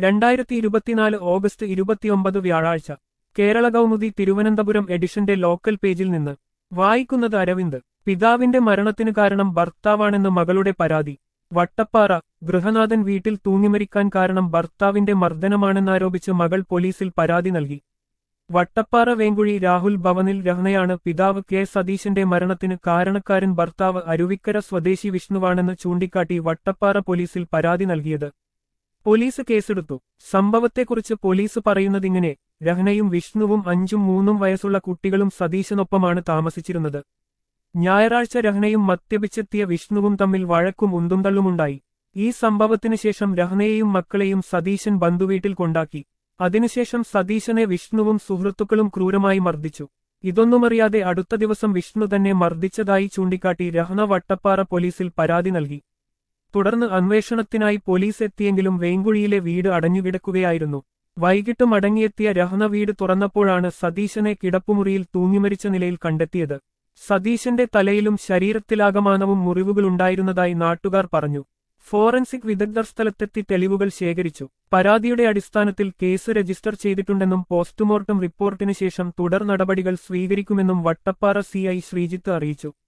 രണ്ടായിരത്തി ഇരുപത്തിനാല് ഓഗസ്റ്റ് ഇരുപത്തിയൊമ്പത് വ്യാഴാഴ്ച കേരള കൗമുദി തിരുവനന്തപുരം എഡിഷന്റെ ലോക്കൽ പേജിൽ നിന്ന് വായിക്കുന്നത് അരവിന്ദ് പിതാവിന്റെ മരണത്തിനു കാരണം ഭർത്താവാണെന്ന് മകളുടെ പരാതി വട്ടപ്പാറ ഗൃഹനാഥൻ വീട്ടിൽ തൂങ്ങിമരിക്കാൻ കാരണം ഭർത്താവിന്റെ മർദ്ദനമാണെന്നാരോപിച്ച് മകൾ പോലീസിൽ പരാതി നൽകി വട്ടപ്പാറ വേങ്കുഴി രാഹുൽ ഭവനിൽ രഹ്നയാണ് പിതാവ് കെ സതീശന്റെ മരണത്തിന് കാരണക്കാരൻ ഭർത്താവ് അരുവിക്കര സ്വദേശി വിഷ്ണുവാണെന്ന് ചൂണ്ടിക്കാട്ടി വട്ടപ്പാറ പോലീസിൽ പരാതി നൽകിയത് പോലീസ് കേസെടുത്തു സംഭവത്തെക്കുറിച്ച് പോലീസ് പറയുന്നതിങ്ങനെ രഹ്നയും വിഷ്ണുവും അഞ്ചും മൂന്നും വയസ്സുള്ള കുട്ടികളും സതീശനൊപ്പമാണ് താമസിച്ചിരുന്നത് ഞായറാഴ്ച രഹ്നയും മദ്യപിച്ചെത്തിയ വിഷ്ണുവും തമ്മിൽ വഴക്കും ഉന്തുംതള്ളുമുണ്ടായി ഈ സംഭവത്തിനു ശേഷം രഹ്നയെയും മക്കളെയും സതീശൻ ബന്ധുവീട്ടിൽ കൊണ്ടാക്കി അതിനുശേഷം സതീശനെ വിഷ്ണുവും സുഹൃത്തുക്കളും ക്രൂരമായി മർദ്ദിച്ചു ഇതൊന്നുമറിയാതെ അടുത്ത ദിവസം വിഷ്ണു തന്നെ മർദ്ദിച്ചതായി ചൂണ്ടിക്കാട്ടി രഹ്ന വട്ടപ്പാറ പോലീസിൽ പരാതി നൽകി തുടർന്ന് അന്വേഷണത്തിനായി പോലീസ് എത്തിയെങ്കിലും വേങ്കുഴിയിലെ വീട് അടഞ്ഞുകിടക്കുകയായിരുന്നു വൈകിട്ട് മടങ്ങിയെത്തിയ രഹ്ന വീട് തുറന്നപ്പോഴാണ് സതീശനെ കിടപ്പുമുറിയിൽ തൂങ്ങിമരിച്ച നിലയിൽ കണ്ടെത്തിയത് സതീശന്റെ തലയിലും ശരീരത്തിലാകമാനവും മുറിവുകളുണ്ടായിരുന്നതായി നാട്ടുകാർ പറഞ്ഞു ഫോറൻസിക് വിദഗ്ധർ സ്ഥലത്തെത്തി തെളിവുകൾ ശേഖരിച്ചു പരാതിയുടെ അടിസ്ഥാനത്തിൽ കേസ് രജിസ്റ്റർ ചെയ്തിട്ടുണ്ടെന്നും പോസ്റ്റ്മോർട്ടം റിപ്പോർട്ടിന് ശേഷം തുടർ നടപടികൾ സ്വീകരിക്കുമെന്നും വട്ടപ്പാറ സിഐ ശ്രീജിത്ത് അറിയിച്ചു